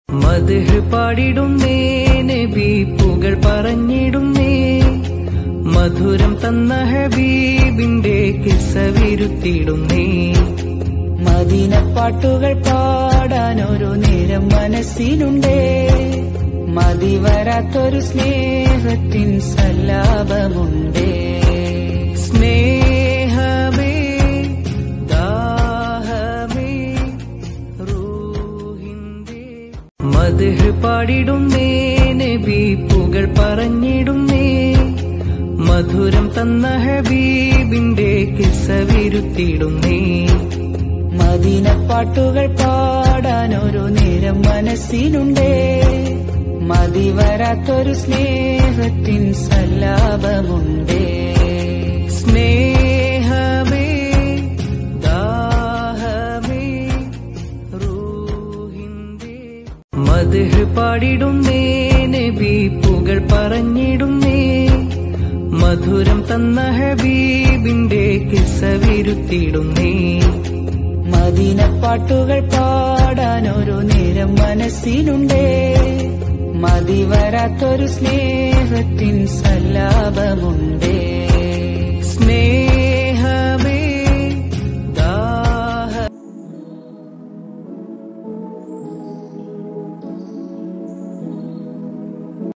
മധുഹ് പാടിടുന്നേ നബി പുകൾ പറഞ്ഞിടുന്നേ മധുരം തന്ന ഹബീബിന്റെ കിസ്സ വിരുത്തിടുന്നേ മദീനപ്പാട്ടുകൾ പാടാൻ ഒരു നേരം മനസ്സിലുണ്ടേ മതി വരാത്തൊരു സ്നേഹത്തിൻ സല്ലാപമുണ്ടേ സ്നേഹമേ ദാഹമേ റൂഹിന്റെ മധുഹ് പാടിടുന്നേ നബി പുകൾ പറഞ്ഞിടുന്നേ മധുരം തന്ന ഹബീബിന്റെ കിസ്സ വിരുത്തിടുന്നേ മദീനപ്പാട്ടുകൾ പാടാൻ ഒരു നേരം മനസ്സിലുണ്ടേ മതി വരാത്തൊരു സ്നേഹത്തിൻ സല്ലാപമുണ്ടേ സ്നേഹമേ ദാഹമേ റൂഹിന്റെ മധുഹ് പാടിടുന്നേ നബി പുകൾ പറഞ്ഞിടുന്നേ മധുരം തന്ന ഹബീബിന്റെ കിസ്സ വിരുത്തിടുന്നേ മദീനപ്പാട്ടുകൾ പാടാൻ ഒരു നേരം മനസ്സിലുണ്ടേ മതി വരാത്തൊരു സ്നേഹത്തിൻ സല്ലാപമുണ്ടേ സ്നേഹ